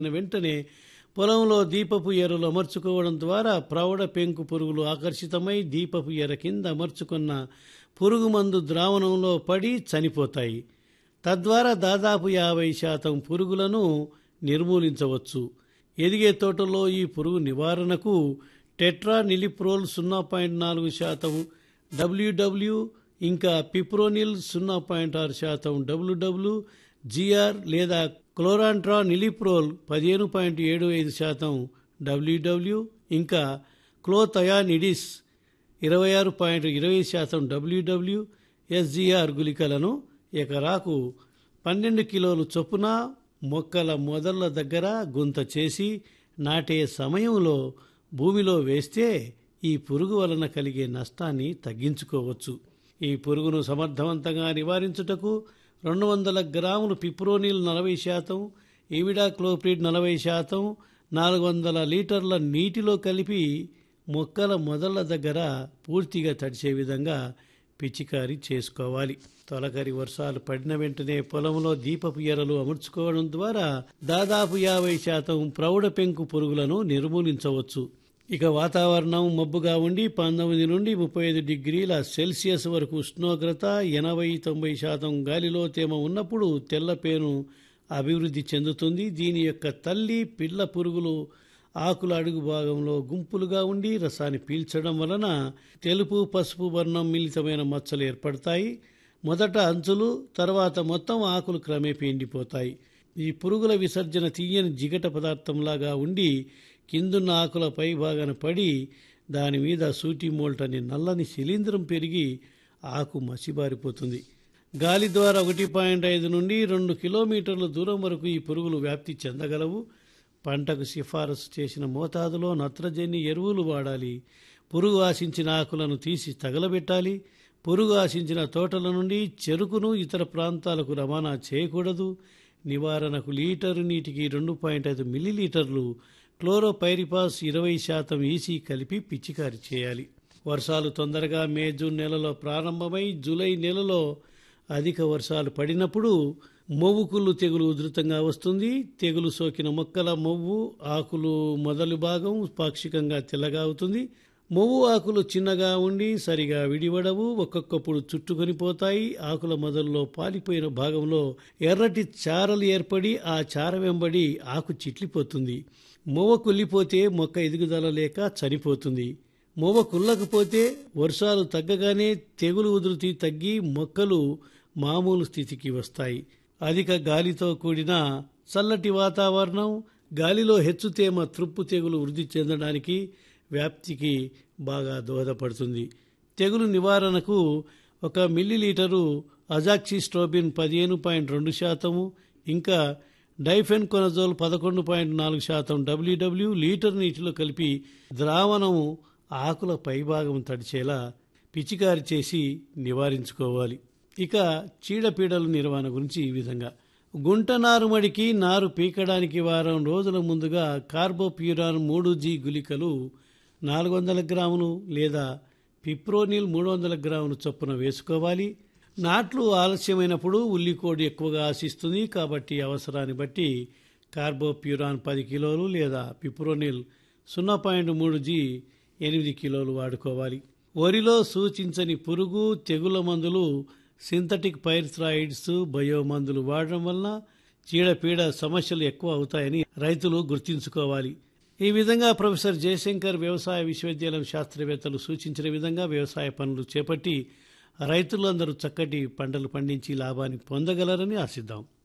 వెంటనే పొలంలో దీపపు ఎరలు అమర్చుకోవడం ద్వారా ప్రౌఢ పెంకు పురుగులు ఆకర్షితమై దీపపు ఎర కింద అమర్చుకున్న పురుగు మందు ద్రావణంలో పడి చనిపోతాయి తద్వారా దాదాపు యాభై శాతం పురుగులను నిర్మూలించవచ్చు ఎదిగే తోటల్లో ఈ పురుగు నివారణకు టెట్రా నిలిప్రోల్ సున్నా పాయింట్ నాలుగు శాతం డబ్ల్యూడబ్ల్యూ ఇంకా పిప్రోనిల్ సున్నా పాయింట్ ఆరు శాతం డబ్ల్యూడబ్ల్యూ జిఆర్ లేదా క్లోరాంట్రా నిలిప్రోల్ పదిహేను పాయింట్ ఏడు ఐదు శాతం డబ్ల్యూడబ్ల్యూ ఇంకా క్లోథయానిడిస్ ఇరవై ఆరు పాయింట్ ఇరవై శాతం డబ్ల్యూడబ్ల్యూ ఎస్జిఆర్ గుళికలను ఎకరాకు పన్నెండు కిలోలు చొప్పున మొక్కల మొదళ్ల దగ్గర గుంత చేసి నాటే సమయంలో భూమిలో వేస్తే ఈ పురుగు వలన కలిగే నష్టాన్ని తగ్గించుకోవచ్చు ఈ పురుగును సమర్థవంతంగా నివారించుటకు రెండు వందల గ్రాములు పిప్రోనిల్ నలభై శాతం ఈవిడాక్లోప్రిడ్ నలభై శాతం నాలుగు వందల లీటర్ల నీటిలో కలిపి మొక్కల మొదళ్ల దగ్గర పూర్తిగా తడిచే విధంగా పిచికారీ చేసుకోవాలి తొలకరి వర్షాలు పడిన వెంటనే పొలంలో దీపపు ఎరలు అమర్చుకోవడం ద్వారా దాదాపు యాభై శాతం ప్రౌఢ పెంకు పురుగులను నిర్మూలించవచ్చు ఇక వాతావరణం మబ్బుగా ఉండి పంతొమ్మిది నుండి ముప్పై ఐదు డిగ్రీల సెల్సియస్ వరకు ఉష్ణోగ్రత ఎనభై తొంభై శాతం గాలిలో తేమ ఉన్నప్పుడు తెల్లపేను అభివృద్ధి చెందుతుంది దీని యొక్క తల్లి పిల్ల పురుగులు ఆకుల అడుగు భాగంలో గుంపులుగా ఉండి రసాన్ని పీల్చడం వలన తెలుపు పసుపు వర్ణం మిళితమైన మచ్చలు ఏర్పడతాయి మొదట అంచులు తర్వాత మొత్తం ఆకులు క్రమేపీ ఎండిపోతాయి ఈ పురుగుల విసర్జన తీయని జిగట పదార్థంలాగా ఉండి కిందున్న ఆకుల పై భాగాన పడి దాని మీద సూటి మోల్ట్ అనే నల్లని శిలీంధ్రం పెరిగి ఆకు మసిబారిపోతుంది గాలి ద్వారా ఒకటి పాయింట్ ఐదు నుండి రెండు కిలోమీటర్ల దూరం వరకు ఈ పురుగులు వ్యాప్తి చెందగలవు పంటకు సిఫారసు చేసిన మోతాదులో నత్రజని ఎరువులు వాడాలి పురుగు ఆశించిన ఆకులను తీసి తగలబెట్టాలి పురుగు ఆశించిన తోటల నుండి చెరుకును ఇతర ప్రాంతాలకు రవాణా చేయకూడదు నివారణకు లీటరు నీటికి రెండు పాయింట్ ఐదు మిల్లీలీటర్లు క్లోరోపైరిపాస్ ఇరవై శాతం ఈసీ కలిపి పిచికారి చేయాలి వర్షాలు తొందరగా మే జూన్ నెలలో ప్రారంభమై జూలై నెలలో అధిక వర్షాలు పడినప్పుడు మొవ్వు కుళ్ళు తెగులు ఉధృతంగా వస్తుంది తెగులు సోకిన మొక్కల మొవ్వు ఆకులు మొదలు భాగం పాక్షికంగా తెల్లగా అవుతుంది మొవ్వు ఆకులు చిన్నగా ఉండి సరిగా విడివడవు ఒక్కొక్కప్పుడు చుట్టుకొని పోతాయి ఆకుల మొదల్లో పాలిపోయిన భాగంలో ఎర్రటి చారలు ఏర్పడి ఆ చార వెంబడి ఆకు చిట్లిపోతుంది మొవ్వ కుళ్ళిపోతే మొక్క ఎదుగుదల లేక చనిపోతుంది మొవ్వ కుళ్ళకపోతే వర్షాలు తగ్గగానే తెగులు ఉధృతి తగ్గి మొక్కలు మామూలు స్థితికి వస్తాయి అధిక గాలితో కూడిన చల్లటి వాతావరణం గాలిలో హెచ్చు తేమ త్రుప్పు తెగులు వృద్ధి చెందడానికి వ్యాప్తికి బాగా దోహదపడుతుంది తెగులు నివారణకు ఒక మిల్లీలీటరు అజాక్సిస్ట్రోబిన్ పదిహేను పాయింట్ రెండు శాతము ఇంకా డైఫెన్ కొనజోల్ పదకొండు పాయింట్ నాలుగు శాతం డబ్ల్యూడబ్ల్యూ లీటర్ నీటిలో కలిపి ద్రావణము ఆకుల పైభాగం తడిచేలా పిచికారి చేసి నివారించుకోవాలి ఇక చీడపీడల నిర్వహణ గురించి ఈ విధంగా గుంట నారుమడికి నారు పీకడానికి వారం రోజుల ముందుగా కార్బోప్యూరాన్ మూడు జీ గుళికలు నాలుగు వందల గ్రాములు లేదా పిప్రోనిల్ మూడు వందల గ్రాములు చొప్పున వేసుకోవాలి నాట్లు ఆలస్యమైనప్పుడు ఉల్లికోడి ఎక్కువగా ఆశిస్తుంది కాబట్టి అవసరాన్ని బట్టి కార్బోప్యూరాన్ పది కిలోలు లేదా పిప్రోనిల్ సున్నా పాయింట్ మూడు జీ ఎనిమిది కిలోలు వాడుకోవాలి వరిలో సూచించని పురుగు తెగుల మందులు సింథటిక్ పైర్థ్రాయిడ్స్ బయో మందులు వాడడం వలన చీడపీడ సమస్యలు ఎక్కువ అవుతాయని రైతులు గుర్తుంచుకోవాలి ఈ విధంగా ప్రొఫెసర్ జయశంకర్ వ్యవసాయ విశ్వవిద్యాలయం శాస్త్రవేత్తలు సూచించిన విధంగా వ్యవసాయ పనులు చేపట్టి రైతులందరూ చక్కటి పంటలు పండించి లాభాన్ని పొందగలరని ఆశిద్దాం